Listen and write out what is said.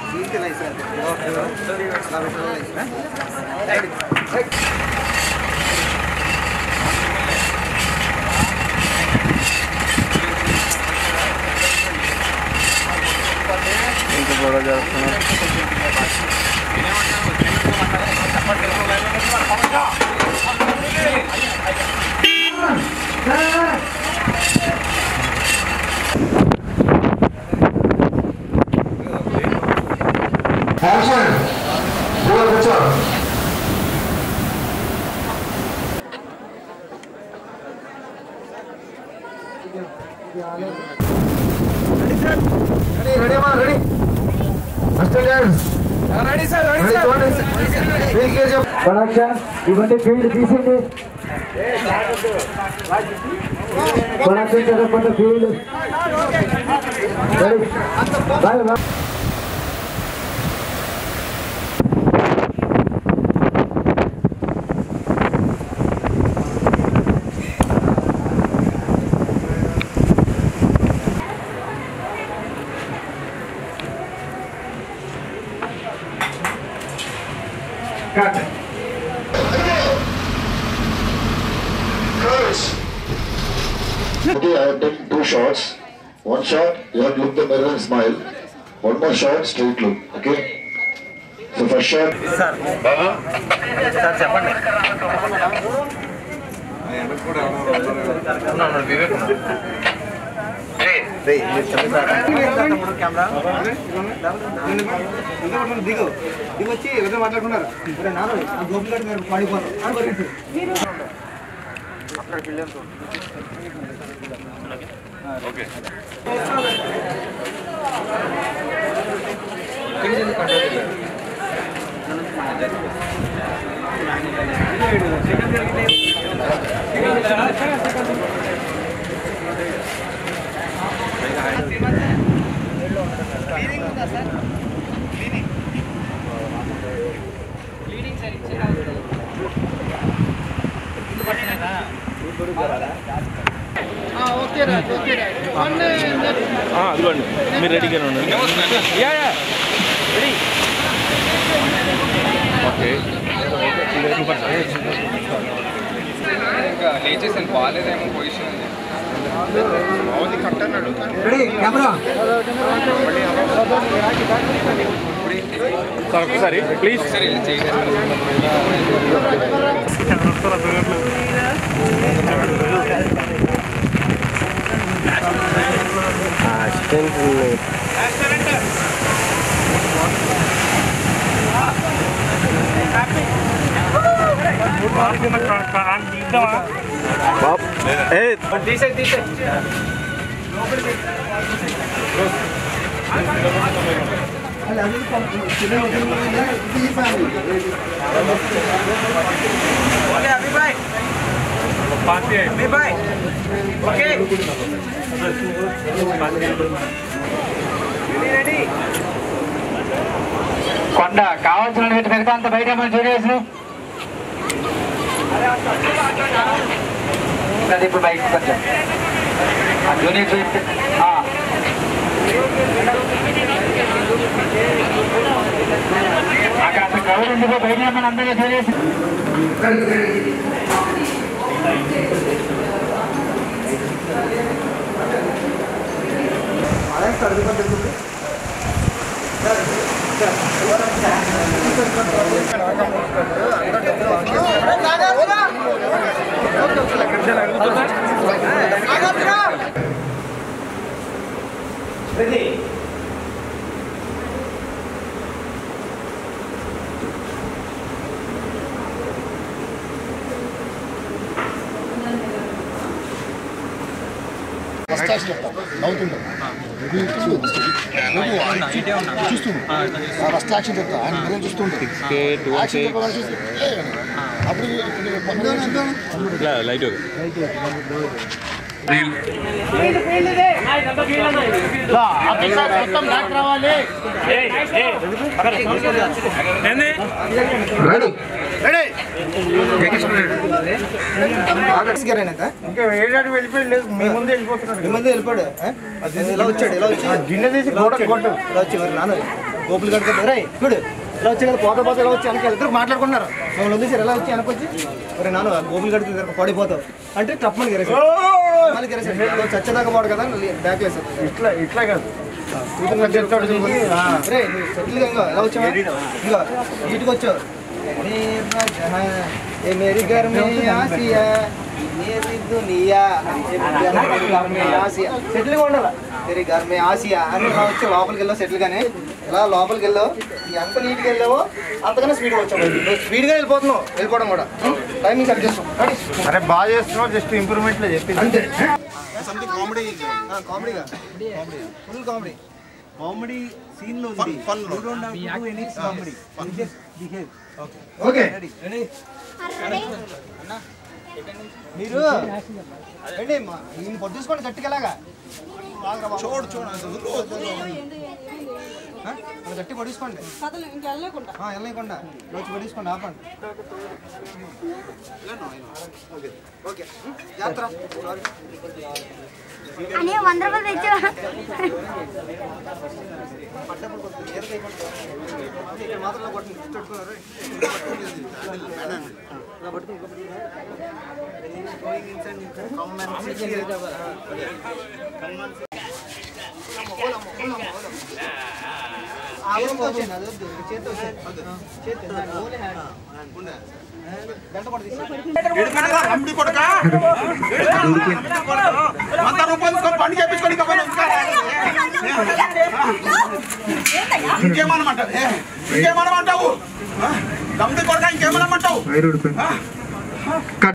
ఇంకా గొడవ చేస్తున్నారు యాక్షన్ దూరం కూర్చో రెడీ రెడీ అమ్మా ready first dance ready sir ready sir production ఇవన్నీ ఫీల్డ్ తీసింది ప్రొడక్షన్ చదవకుండా field ready boy boy Cut. Okay, I have taken two shots. One shot, you have to look the mirror and smile. One more shot, straight look. Okay? So first shot. దిగు దిగు వచ్చి ఎవరైనా మాట్లాడుకున్నారు ఒరే నాన్న ఆ గోపి గారు మీరు పడిపోతారు ఆ, అదిగోండి మీరు రెడీగానే ఉండండి యా యా రెడీ ఓకే లేచేసాను బాగాలేదేమో పొజిషన్ రెడీ కెమెరా సార్ ఒకసారి ప్లీజ్ సరే చేయండి ఏ కొండ కావాల్సిన వీటి మిగతా అంత బయట మన జూనియర్స్ అది ఇప్పుడు బయట కొంచెం ఆ జూనియర్స్ ఆ. అక్కడ అసలు క్రౌడ్ ఎందుకో బయట మన అందరూ జూనియర్స్ ఫస్ట్ యాక్షన్ చెప్తా ఆయన మీరేం చూస్తుండే యాక్షన్ చెప్పగానే చూసి "ఏ" అని. అప్పుడు ఇట్లా లైట్ ఇంకా ఏడాడు వెళ్ళిపోయాడు లేదు మీ ముందే వెళ్ళిపోతున్నాడు మీ ముందే వెళ్ళిపోయాడు ఆ? అది ఇలా వచ్చాడు ఇలా వచ్చి గిన్నె తీసి గోడ కొట్టు ఇలా వచ్చి మరి నాన్న గోపులు కట్టుకుంటారు రే చూడు ఇలా వచ్చి కదా పోత పోత ఇలా వచ్చి వెనక ఇద్దరు మాట్లాడుకున్నారు మమ్మల్ని వదిలేసారు ఎలా వచ్చి వెనక వచ్చి ఒరే నాన్న గోపులు కడుతుంది దగ్గర పడిపోతావు అంటే టప్పని గెరేసారు మళ్ళీ గెరేసారు చచ్చేదాకా పోడు కదా బ్యాక్ వేసారు ఇట్లా ఇట్లా కాదు రే సెటిల్ ఇంకా ఎలా వచ్చావా ఇంకా ఇంటికి వచ్చావు मेरा जहां ये मेरी घर में आसिया मेरी दुनिया ये मेरे घर में आसिया సెటిల్ గా ఉండాలా తెరి घर में ఆసియా అని ఇలా వచ్చి లోపలికి వెళ్ళావు సెటిల్ గానే ఇలా లోపలికి వెళ్ళావు ఎంత నీట్గా వెళ్ళావో అంతకన్నా స్పీడ్ వచ్చావు స్పీడ్ గా వెళ్ళిపోతున్నావు వెళ్ళిపోవడం కూడా టైమింగ్ సెట్ చేస్తాం అరే బాగా చేస్తున్నావు జస్ట్ ఇంప్రూవ్మెంట్ లో చెప్పి అంతే సంథింగ్ కామెడీ కామెడీగా ఫుల్ కామెడీ కామెడీ సీన్ లో ఉంది fun you don't have to do any comedy just behave okay మీరు ఏంటి మా- ఈయన పొద్దు తీసుకోండి గట్టిగా ఎలాగా చూడు చూడు గట్టి పొడిసుకోండి కథలు ఇంకెళ్ళకుండా వెళ్ళకుండా వచ్చి పొడిసుకోండి ఆపండి ఓకే జాగ్రత్త అని వంద రూపాయలు తెచ్చా పడ్డప్పుడు కొద్దిగా ఏరు చేయకుండా. ఇక్కడ మాత్రం ఇలా కొట్టండి. ఇటు పట్టుకున్నారు. ఇలా పట్టుకుని ఇంకో పట్టుకుని. Going inside, inside. Come and sit here. Come and sit. చేత్తో వచ్చేయండి, అది వద్దు. చేత్తో వచ్చేయండి. చేత్తో. Only hand. గంట కూడా తీసేయండి. వంద రూపాయలు తీసుకొని బండి చేపించుకొని ఇంకా పోయినా ఇంకా ఇంకేమనమంటావు ఏ? ఇంకేమనమంటావు ఆ? దమ్ముడి కొడక ఇంకేమనమంటావు